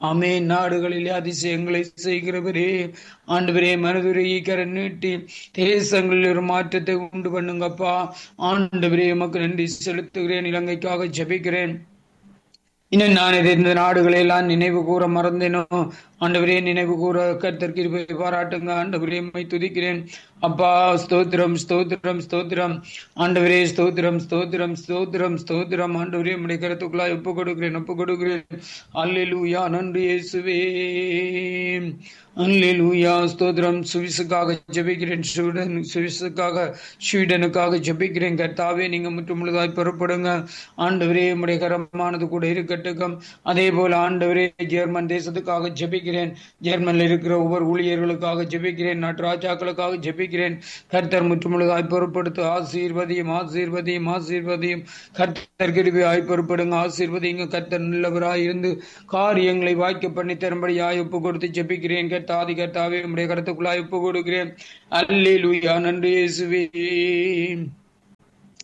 ஆமே நாடுகளிலே அதிசயங்களை செய்கிறவரே ஆண்டவரே மனதுரையை கரை நீட்டி தேசங்களில் ஒரு மாற்றத்தை உண்டு பண்ணுங்கப்பா ஆண்டவரே உமக்கு நன்றி செலுத்துகிறேன் இலங்கைக்காக ஜெபிக்கிறேன் இன்னும் நான் இது இந்த நாடுகளை எல்லாம் நினைவு கூற மறந்தேனோ ஆண்டவரே நினைவு கூற கர்த்தர் கிருபை பாராட்டுங்க ஆண்டவரே உம்மை துதிக்கிறேன் அப்பா ஸ்தோத்திரம் ஸ்தோத்திரம் ஸ்தோத்திரம் ஆண்டவரே ஸ்தோத்திரம் ஸ்தோத்திரம் ஸ்தோத்திரம் ஸ்தோத்திரம் ஆண்டவரே உம்முடைய கருத்துக்குள்ளாய் ஒப்பு கொடுக்கிறேன் ஒப்பு கொடுக்கிறேன் அல்லேலூயா நன்றி இயேசுவே அல்லேலூயா ஸ்தோத்திரம் சுவிசுக்காக ஜெபிக்கிறேன் ஸ்வீடன் சுவிசுக்காக ஸ்வீடனுக்காக ஜெபிக்கிறேன் கர்த்தாவே நீங்க முற்று முழுதாய் புறப்படுங்க ஆண்டவரே உம்முடைய கரமானது கூட இருக்கட்டும் அதே போல ஆண்டவரே ஜெர்மன் தேசத்துக்காக ஜெபிக்கிறேன் ஜெர்மன்ல இருக்கிற ஒவ்வொரு ஊழியர்களுக்காக ஜெபிக்கிறேன் நாட்டு ராஜாக்களுக்காக ஜெபிக்கிறேன் கர்த்தர் முற்று முழுதாய் பொறுப்படுத்து ஆசீர்வதியும் ஆசீர்வதியும் ஆசீர்வதியும் கர்த்தர் கிருபியாய் பொறுப்படுங்க ஆசீர்வதிங்க கர்த்தர் நல்லவராய் இருந்து காரியங்களை வாய்க்க பண்ணி தரும்படியாய் ஒப்பு கொடுத்து ஜெபிக்கிறேன் கர்த்தாதி கர்த்தாவே உம்முடைய கருத்துக்குள்ளாய் ஒப்பு கொடுக்கிறேன் அல்லேலூயா நன்றி இயேசுவே